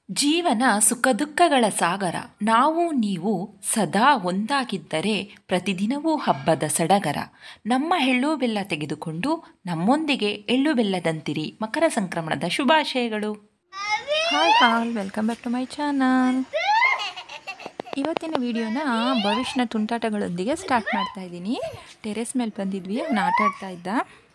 ಜೀವನ ಸುಖ ದುಃಖಗಳ ಸಾಗರ ನಾವು ನೀವು ಸದಾ ಒಂದಾಗಿದ್ದರೆ ಪ್ರತಿದಿನವೂ ಹಬ್ಬದ ಸಡಗರ ನಮ್ಮ ಎಳ್ಳು ಬೆಲ್ಲ ತೆಗೆದುಕೊಂಡು ನಮ್ಮೊಂದಿಗೆ ಎಳ್ಳು ಬೆಲ್ಲದಂತಿರಿ ಮಕರ ಸಂಕ್ರಮಣದ ಶುಭಾಶಯಗಳು hi all welcome back to my channel ಇವತ್ತಿನ ವಿಡಿಯೋನ ಭವಿಷ್ಯನ ತುಂಟಾಟಗಳೊಂದಿಗೆ ಸ್ಟಾರ್ಟ್ ಮಾಡ್ತಾ ಇದ್ದೀನಿ ಟೆರೆಸ್ ಮೇಲೆ ಬಂದಿದ್ವಿ ಅವನು ಆಟ ಆಡ್ತಾ ಇದ್ದ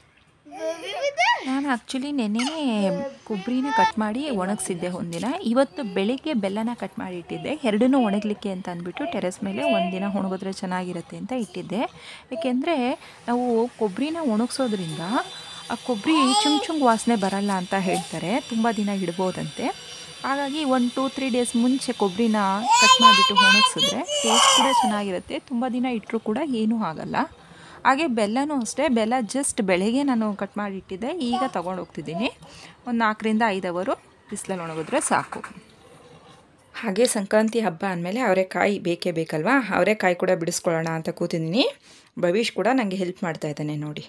ನಾನು ಆ್ಯಕ್ಚುಲಿ ನೆನ್ನೆನೇ ಕೊಬ್ಬರಿನ ಕಟ್ ಮಾಡಿ ಒಣಗಿಸಿದ್ದೆ ಒಂದಿನ ಇವತ್ತು ಬೆಳಿಗ್ಗೆ ಬೆಲ್ಲನ ಕಟ್ ಮಾಡಿ ಇಟ್ಟಿದ್ದೆ ಎರಡನ್ನೂ ಒಣಗಲಿಕ್ಕೆ ಅಂತ ಅಂದ್ಬಿಟ್ಟು ಟೆರೆಸ್ ಮೇಲೆ ಒಂದಿನ ಒಣಗಿದ್ರೆ ಚೆನ್ನಾಗಿರುತ್ತೆ ಅಂತ ಇಟ್ಟಿದ್ದೆ ಏಕೆಂದರೆ ನಾವು ಕೊಬ್ಬರಿನ ಒಣಗಿಸೋದ್ರಿಂದ ಆ ಕೊಬ್ಬರಿ ಚುಂಗ್ ಚುಂಗ್ ವಾಸನೆ ಬರಲ್ಲ ಅಂತ ಹೇಳ್ತಾರೆ ತುಂಬ ದಿನ ಇಡ್ಬೋದಂತೆ ಹಾಗಾಗಿ ಒನ್ ಟೂ ತ್ರೀ ಡೇಸ್ ಮುಂಚೆ ಕೊಬ್ಬರಿನ ಕಟ್ ಮಾಡಿಬಿಟ್ಟು ಒಣಗಿಸಿದ್ರೆ ಟೇಸ್ಟ್ ಕೂಡ ಚೆನ್ನಾಗಿರುತ್ತೆ ತುಂಬ ದಿನ ಇಟ್ಟರೂ ಕೂಡ ಏನೂ ಆಗಲ್ಲ ಹಾಗೆ ಬೆಲ್ಲನೂ ಅಷ್ಟೇ ಬೆಲ್ಲ ಜಸ್ಟ್ ಬೆಳಗ್ಗೆ ನಾನು ಕಟ್ ಮಾಡಿ ಇಟ್ಟಿದ್ದೆ ಈಗ ತೊಗೊಂಡು ಹೋಗ್ತಿದ್ದೀನಿ ಒಂದು ನಾಲ್ಕರಿಂದ ಐದು ಅವರು ಬಿಸಿಲಲ್ಲಿ ಒಣಗಿದ್ರೆ ಸಾಕು ಹಾಗೆ ಸಂಕ್ರಾಂತಿ ಹಬ್ಬ ಅಂದಮೇಲೆ ಅವರೆಕಾಯಿ ಬೇಕೇ ಬೇಕಲ್ವಾ ಅವರೆಕಾಯಿ ಕೂಡ ಬಿಡಿಸ್ಕೊಳ್ಳೋಣ ಅಂತ ಕೂತಿದ್ದೀನಿ ಭವಿಷ್ ಕೂಡ ನನಗೆ ಹೆಲ್ಪ್ ಮಾಡ್ತಾ ಇದ್ದಾನೆ ನೋಡಿ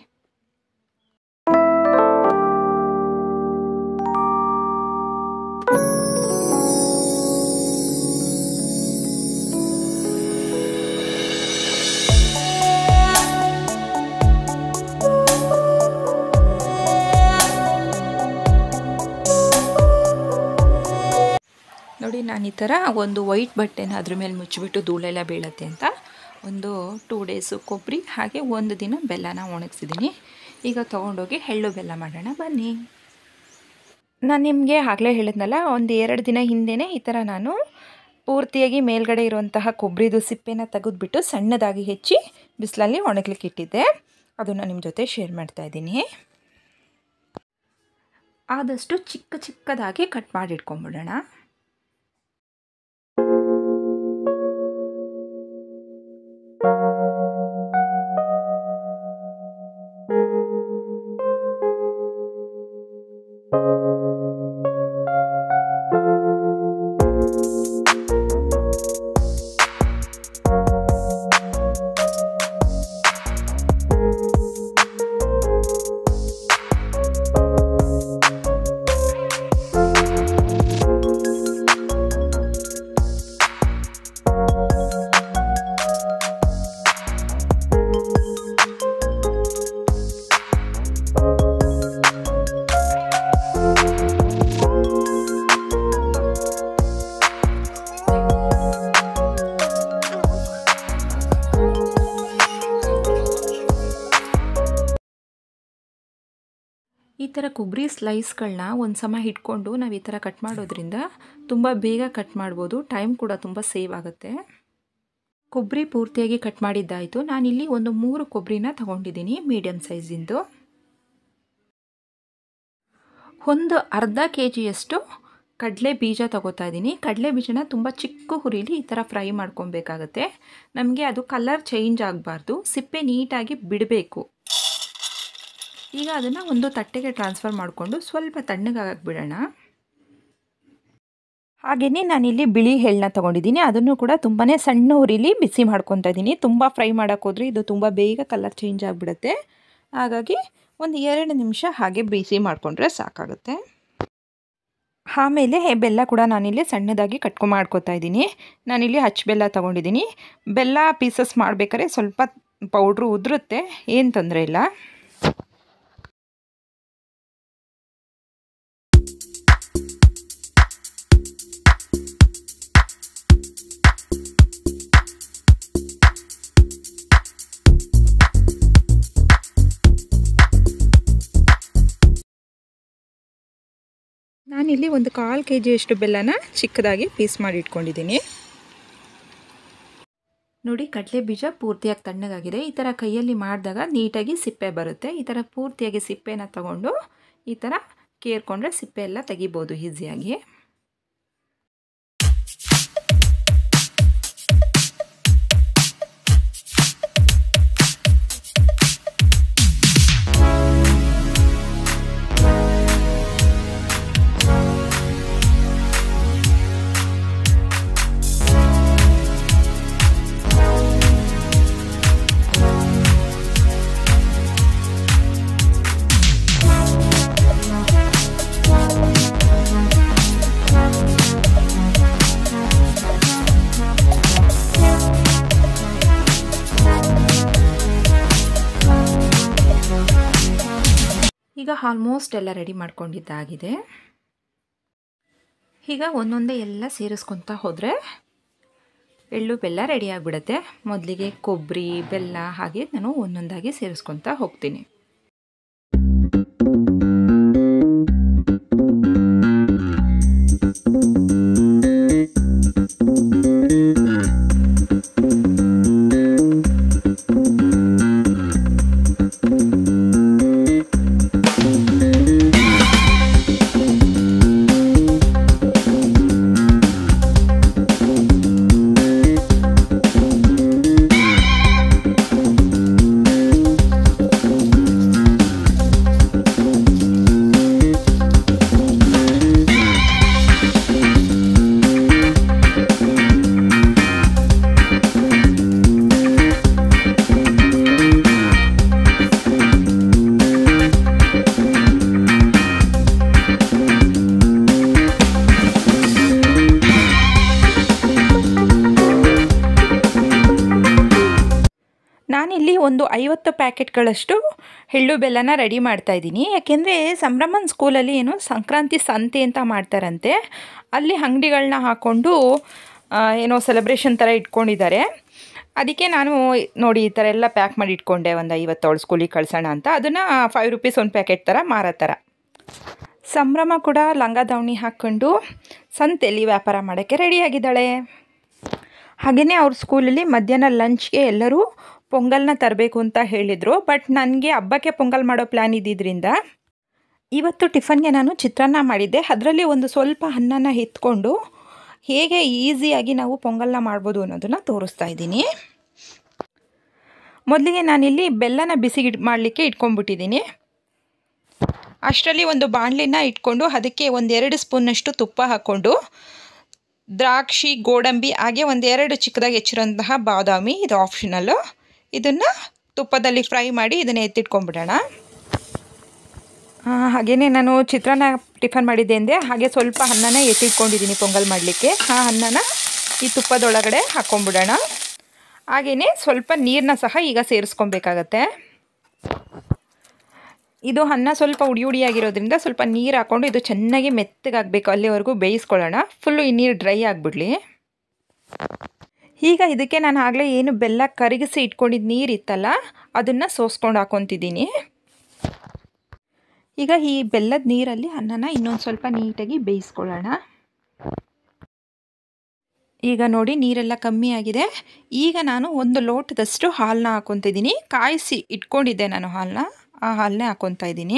ನೋಡಿ ನಾನು ಈ ಥರ ಒಂದು ವೈಟ್ ಬಟ್ಟೆನ ಅದ್ರ ಮೇಲೆ ಮುಚ್ಚಿಬಿಟ್ಟು ಧೂಳೆಲ್ಲ ಬೀಳತ್ತೆ ಅಂತ ಒಂದು ಟೂ ಡೇಸು ಕೊಬ್ಬರಿ ಹಾಗೆ ಒಂದು ದಿನ ಬೆಲ್ಲನ ಒಣಗಿಸಿದ್ದೀನಿ ಈಗ ತೊಗೊಂಡೋಗಿ ಎಳ್ಳು ಬೆಲ್ಲ ಮಾಡೋಣ ಬನ್ನಿ ನಾನು ನಿಮಗೆ ಆಗಲೇ ಹೇಳಿದ್ನಲ್ಲ ಒಂದು ಎರಡು ದಿನ ಹಿಂದೆಯೇ ಈ ಥರ ನಾನು ಪೂರ್ತಿಯಾಗಿ ಮೇಲ್ಗಡೆ ಇರುವಂತಹ ಕೊಬ್ಬರಿದು ಸಿಪ್ಪೆನ ತೆಗೆದುಬಿಟ್ಟು ಸಣ್ಣದಾಗಿ ಹೆಚ್ಚಿ ಬಿಸಿಲಲ್ಲಿ ಒಣಗ್ಲಿಕ್ಕೆ ಇಟ್ಟಿದ್ದೆ ಅದನ್ನು ನಿಮ್ಮ ಜೊತೆ ಶೇರ್ ಮಾಡ್ತಾ ಇದ್ದೀನಿ ಆದಷ್ಟು ಚಿಕ್ಕ ಚಿಕ್ಕದಾಗಿ ಕಟ್ ಮಾಡಿ ಇಟ್ಕೊಂಬಿಡೋಣ ಈ ಥರ ಕೊಬ್ಬರಿ ಸ್ಲೈಸ್ಗಳನ್ನ ಒಂದು ಸಮ ಇಟ್ಕೊಂಡು ನಾವು ಈ ಥರ ಕಟ್ ಮಾಡೋದ್ರಿಂದ ತುಂಬ ಬೇಗ ಕಟ್ ಮಾಡ್ಬೋದು ಟೈಮ್ ಕೂಡ ತುಂಬ ಸೇವ್ ಆಗುತ್ತೆ ಕೊಬ್ಬರಿ ಪೂರ್ತಿಯಾಗಿ ಕಟ್ ಮಾಡಿದ್ದಾಯಿತು ನಾನಿಲ್ಲಿ ಒಂದು ಮೂರು ಕೊಬ್ಬರಿನ ತಗೊಂಡಿದ್ದೀನಿ ಮೀಡಿಯಮ್ ಸೈಜಿಂದು ಒಂದು ಅರ್ಧ ಕೆ ಜಿಯಷ್ಟು ಕಡಲೆ ಬೀಜ ತಗೋತಾ ಇದ್ದೀನಿ ಕಡಲೆ ಬೀಜನ ತುಂಬ ಚಿಕ್ಕ ಹುರಿಲಿ ಈ ಥರ ಫ್ರೈ ಮಾಡ್ಕೊಬೇಕಾಗತ್ತೆ ನಮಗೆ ಅದು ಕಲರ್ ಚೇಂಜ್ ಆಗಬಾರ್ದು ಸಿಪ್ಪೆ ನೀಟಾಗಿ ಬಿಡಬೇಕು ಈಗ ಅದನ್ನು ಒಂದು ತಟ್ಟೆಗೆ ಟ್ರಾನ್ಸ್ಫರ್ ಮಾಡಿಕೊಂಡು ಸ್ವಲ್ಪ ತಣ್ಣಗಾಗಕ್ಕೆ ಬಿಡೋಣ ಹಾಗೆಯೇ ನಾನಿಲ್ಲಿ ಬಿಳಿ ಎಳ್ಳನ್ನ ತೊಗೊಂಡಿದ್ದೀನಿ ಅದನ್ನು ಕೂಡ ತುಂಬಾ ಸಣ್ಣ ಉರಿಲಿ ಬಿಸಿ ಮಾಡ್ಕೊತಾ ಇದ್ದೀನಿ ತುಂಬ ಫ್ರೈ ಮಾಡೋಕ್ಕೆ ಹೋದರೆ ಇದು ತುಂಬ ಬೇಗ ಕಲರ್ ಚೇಂಜ್ ಆಗಿಬಿಡುತ್ತೆ ಹಾಗಾಗಿ ಒಂದು ಎರಡು ನಿಮಿಷ ಹಾಗೆ ಬಿಸಿ ಮಾಡಿಕೊಂಡ್ರೆ ಸಾಕಾಗುತ್ತೆ ಆಮೇಲೆ ಬೆಲ್ಲ ಕೂಡ ನಾನಿಲ್ಲಿ ಸಣ್ಣದಾಗಿ ಕಟ್ಕೊ ಮಾಡ್ಕೊತಾ ಇದ್ದೀನಿ ನಾನಿಲ್ಲಿ ಹಚ್ಚ ಬೆಲ್ಲ ತೊಗೊಂಡಿದ್ದೀನಿ ಬೆಲ್ಲ ಪೀಸಸ್ ಮಾಡಬೇಕಾದ್ರೆ ಸ್ವಲ್ಪ ಪೌಡ್ರು ಉದುರುತ್ತೆ ಏನು ತೊಂದರೆ ಇಲ್ಲ ನಾನಿಲ್ಲಿ ಒಂದು ಕಾಲು ಕೆ ಜಿಯಷ್ಟು ಬೆಲ್ಲನ ಚಿಕ್ಕದಾಗಿ ಪೀಸ್ ಮಾಡಿ ಇಟ್ಕೊಂಡಿದ್ದೀನಿ ನೋಡಿ ಕಡಲೆ ಬೀಜ ಪೂರ್ತಿಯಾಗಿ ತಣ್ಣಗಾಗಿದೆ ಈ ಥರ ಕೈಯಲ್ಲಿ ಮಾಡಿದಾಗ ನೀಟಾಗಿ ಸಿಪ್ಪೆ ಬರುತ್ತೆ ಈ ಥರ ಪೂರ್ತಿಯಾಗಿ ಸಿಪ್ಪೆನ ತಗೊಂಡು ಈ ಥರ ಕೇರ್ಕೊಂಡ್ರೆ ಸಿಪ್ಪೆ ಎಲ್ಲ ತೆಗಿಬೋದು ಈಸಿಯಾಗಿ ಈಗ ಆಲ್ಮೋಸ್ಟ್ ಎಲ್ಲ ರೆಡಿ ಮಾಡ್ಕೊಂಡಿದ್ದಾಗಿದೆ ಈಗ ಒಂದೊಂದೇ ಎಲ್ಲ ಸೇರಿಸ್ಕೊತಾ ಹೋದರೆ ಎಳ್ಳು ಬೆಲ್ಲ ರೆಡಿ ಆಗಿಬಿಡುತ್ತೆ ಮೊದಲಿಗೆ ಕೊಬ್ಬರಿ ಬೆಲ್ಲ ಹಾಗೆ ನಾನು ಒಂದೊಂದಾಗಿ ಸೇರಿಸ್ಕೊತಾ ಹೋಗ್ತೀನಿ ನಾನಿಲ್ಲಿ ಒಂದು ಐವತ್ತು ಪ್ಯಾಕೆಟ್ಗಳಷ್ಟು ಎಳ್ಳು ಬೆಲ್ಲನ ರೆಡಿ ಮಾಡ್ತಾ ಇದ್ದೀನಿ ಯಾಕೆಂದರೆ ಸಂಭ್ರಮನ್ ಸ್ಕೂಲಲ್ಲಿ ಏನು ಸಂಕ್ರಾಂತಿ ಸಂತೆ ಅಂತ ಮಾಡ್ತಾರಂತೆ ಅಲ್ಲಿ ಅಂಗಡಿಗಳನ್ನ ಹಾಕ್ಕೊಂಡು ಏನೋ ಸೆಲೆಬ್ರೇಷನ್ ಥರ ಇಟ್ಕೊಂಡಿದ್ದಾರೆ ಅದಕ್ಕೆ ನಾನು ನೋಡಿ ಈ ಥರ ಎಲ್ಲ ಪ್ಯಾಕ್ ಮಾಡಿ ಇಟ್ಕೊಂಡೆ ಒಂದು ಐವತ್ತೇಳು ಸ್ಕೂಲಿಗೆ ಕಳ್ಸೋಣ ಅಂತ ಅದನ್ನು ಫೈವ್ ರುಪೀಸ್ ಒಂದು ಪ್ಯಾಕೆಟ್ ಥರ ಮಾರೋ ಥರ ಸಂಭ್ರಮ ಕೂಡ ಲಂಗ ದಾವಣಿ ಹಾಕ್ಕೊಂಡು ಸಂತೆಯಲ್ಲಿ ವ್ಯಾಪಾರ ಮಾಡೋಕ್ಕೆ ರೆಡಿಯಾಗಿದ್ದಾಳೆ ಹಾಗೆಯೇ ಅವ್ರ ಸ್ಕೂಲಲ್ಲಿ ಮಧ್ಯಾಹ್ನ ಲಂಚ್ಗೆ ಎಲ್ಲರೂ ಪೊಂಗಲ್ನ ತರಬೇಕು ಅಂತ ಹೇಳಿದರು ಬಟ್ ನನಗೆ ಹಬ್ಬಕ್ಕೆ ಪೊಂಗಲ್ ಮಾಡೋ ಪ್ಲ್ಯಾನ್ ಇದ್ದಿದ್ದರಿಂದ ಇವತ್ತು ಟಿಫನ್ಗೆ ನಾನು ಚಿತ್ರಾನ್ನ ಮಾಡಿದ್ದೆ ಅದರಲ್ಲಿ ಒಂದು ಸ್ವಲ್ಪ ಅನ್ನನ ಎತ್ಕೊಂಡು ಹೇಗೆ ಈಸಿಯಾಗಿ ನಾವು ಪೊಂಗಲ್ನ ಮಾಡ್ಬೋದು ಅನ್ನೋದನ್ನು ತೋರಿಸ್ತಾ ಇದ್ದೀನಿ ಮೊದಲಿಗೆ ನಾನಿಲ್ಲಿ ಬೆಲ್ಲನ ಬಿಸಿ ಮಾಡಲಿಕ್ಕೆ ಇಟ್ಕೊಂಡ್ಬಿಟ್ಟಿದ್ದೀನಿ ಅಷ್ಟರಲ್ಲಿ ಒಂದು ಬಾಣಲಿನ ಇಟ್ಕೊಂಡು ಅದಕ್ಕೆ ಒಂದೆರಡು ಸ್ಪೂನಷ್ಟು ತುಪ್ಪ ಹಾಕ್ಕೊಂಡು ದ್ರಾಕ್ಷಿ ಗೋಡಂಬಿ ಹಾಗೆ ಒಂದೆರಡು ಚಿಕ್ಕದಾಗಿ ಹೆಚ್ಚಿರೋಂತಹ ಬಾದಾಮಿ ಇದು ಆಪ್ಷನಲ್ಲು ಇದನ್ನು ತುಪ್ಪದಲ್ಲಿ ಫ್ರೈ ಮಾಡಿ ಇದನ್ನು ಎತ್ತಿಟ್ಕೊಂಡ್ಬಿಡೋಣ ಹಾಗೆಯೇ ನಾನು ಚಿತ್ರಾನ್ನ ಟಿಫನ್ ಮಾಡಿದ್ದೆ ಅಂದೆ ಹಾಗೆ ಸ್ವಲ್ಪ ಅನ್ನನ ಎತ್ತಿಟ್ಕೊಂಡಿದ್ದೀನಿ ಪೊಂಗಲ್ ಮಾಡಲಿಕ್ಕೆ ಆ ಅನ್ನನ ಈ ತುಪ್ಪದೊಳಗಡೆ ಹಾಕ್ಕೊಂಬಿಡೋಣ ಹಾಗೆಯೇ ಸ್ವಲ್ಪ ನೀರನ್ನ ಸಹ ಈಗ ಸೇರಿಸ್ಕೊಬೇಕಾಗತ್ತೆ ಇದು ಅನ್ನ ಸ್ವಲ್ಪ ಉಡಿ ಉಡಿಯಾಗಿರೋದ್ರಿಂದ ಸ್ವಲ್ಪ ನೀರು ಹಾಕ್ಕೊಂಡು ಇದು ಚೆನ್ನಾಗಿ ಮೆತ್ತಗಾಗಬೇಕು ಅಲ್ಲಿವರೆಗೂ ಬೇಯಿಸ್ಕೊಳ್ಳೋಣ ಫುಲ್ಲು ಈ ನೀರು ಡ್ರೈ ಆಗಿಬಿಡ್ಲಿ ಈಗ ಇದಕ್ಕೆ ನಾನು ಆಗಲೇ ಏನು ಬೆಲ್ಲ ಕರಗಿಸಿ ಇಟ್ಕೊಂಡಿದ್ದು ನೀರು ಇತ್ತಲ್ಲ ಅದನ್ನು ಸೋಸ್ಕೊಂಡು ಹಾಕ್ಕೊತಿದ್ದೀನಿ ಈಗ ಈ ಬೆಲ್ಲದ ನೀರಲ್ಲಿ ಅನ್ನನ ಇನ್ನೊಂದು ಸ್ವಲ್ಪ ನೀಟಾಗಿ ಬೇಯಿಸ್ಕೊಳ್ಳೋಣ ಈಗ ನೋಡಿ ನೀರೆಲ್ಲ ಕಮ್ಮಿ ಆಗಿದೆ ಈಗ ನಾನು ಒಂದು ಲೋಟದಷ್ಟು ಹಾಲನ್ನ ಹಾಕ್ಕೊತಿದ್ದೀನಿ ಕಾಯಿಸಿ ಇಟ್ಕೊಂಡಿದ್ದೆ ನಾನು ಹಾಲನ್ನ ಆ ಹಾಲನ್ನೇ ಹಾಕ್ಕೊತಾ ಇದ್ದೀನಿ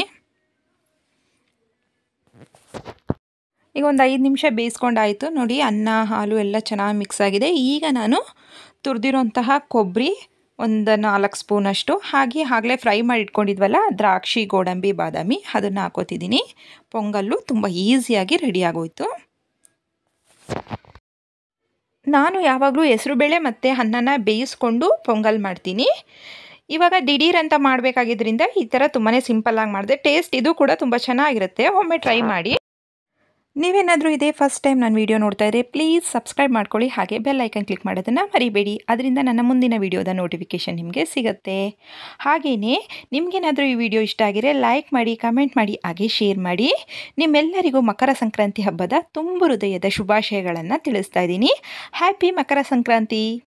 ಈಗ ಒಂದು ಐದು ನಿಮಿಷ ಬೇಯಿಸ್ಕೊಂಡಾಯಿತು ನೋಡಿ ಅನ್ನ ಹಾಲು ಎಲ್ಲ ಚೆನ್ನಾಗಿ ಮಿಕ್ಸ್ ಆಗಿದೆ ಈಗ ನಾನು ತುರಿದಿರೋಂತಹ ಕೊಬ್ಬರಿ ಒಂದು ನಾಲ್ಕು ಸ್ಪೂನಷ್ಟು ಹಾಗೆ ಆಗಲೇ ಫ್ರೈ ಮಾಡಿ ಇಟ್ಕೊಂಡಿದ್ವಲ್ಲ ದ್ರಾಕ್ಷಿ ಗೋಡಂಬಿ ಬಾದಾಮಿ ಅದನ್ನು ಹಾಕೋತಿದ್ದೀನಿ ಪೊಂಗಲ್ಲು ತುಂಬ ಈಸಿಯಾಗಿ ರೆಡಿ ಆಗೋಯ್ತು ನಾನು ಯಾವಾಗಲೂ ಹೆಸರುಬೇಳೆ ಮತ್ತು ಅನ್ನನ ಬೇಯಿಸ್ಕೊಂಡು ಪೊಂಗಲ್ ಮಾಡ್ತೀನಿ ಇವಾಗ ದಿಢೀರ್ ಅಂತ ಮಾಡಬೇಕಾಗಿದ್ದರಿಂದ ಈ ಥರ ತುಂಬಾ ಸಿಂಪಲ್ಲಾಗಿ ಮಾಡಿದೆ ಟೇಸ್ಟ್ ಇದು ಕೂಡ ತುಂಬ ಚೆನ್ನಾಗಿರುತ್ತೆ ಒಮ್ಮೆ ಟ್ರೈ ಮಾಡಿ ನೀವೇನಾದರೂ ಇದೇ ಫಸ್ಟ್ ಟೈಮ್ ನಾನು ವೀಡಿಯೋ ನೋಡ್ತಾ ಇದ್ದರೆ ಪ್ಲೀಸ್ ಸಬ್ಸ್ಕ್ರೈಬ್ ಮಾಡ್ಕೊಳ್ಳಿ ಹಾಗೆ ಬೆಲ್ ಐಕನ್ ಕ್ಲಿಕ್ ಮಾಡೋದನ್ನು ಮರಿಬೇಡಿ ಅದರಿಂದ ನನ್ನ ಮುಂದಿನ ವೀಡಿಯೋದ ನೋಟಿಫಿಕೇಷನ್ ನಿಮಗೆ ಸಿಗುತ್ತೆ ಹಾಗೆಯೇ ನಿಮಗೇನಾದರೂ ಈ ವಿಡಿಯೋ ಇಷ್ಟ ಆಗಿರೆ ಲೈಕ್ ಮಾಡಿ ಕಮೆಂಟ್ ಮಾಡಿ ಹಾಗೆ ಶೇರ್ ಮಾಡಿ ನಿಮ್ಮೆಲ್ಲರಿಗೂ ಮಕರ ಸಂಕ್ರಾಂತಿ ಹಬ್ಬದ ತುಂಬು ಹೃದಯದ ಶುಭಾಶಯಗಳನ್ನು ತಿಳಿಸ್ತಾ ಇದ್ದೀನಿ ಹ್ಯಾಪಿ ಮಕರ ಸಂಕ್ರಾಂತಿ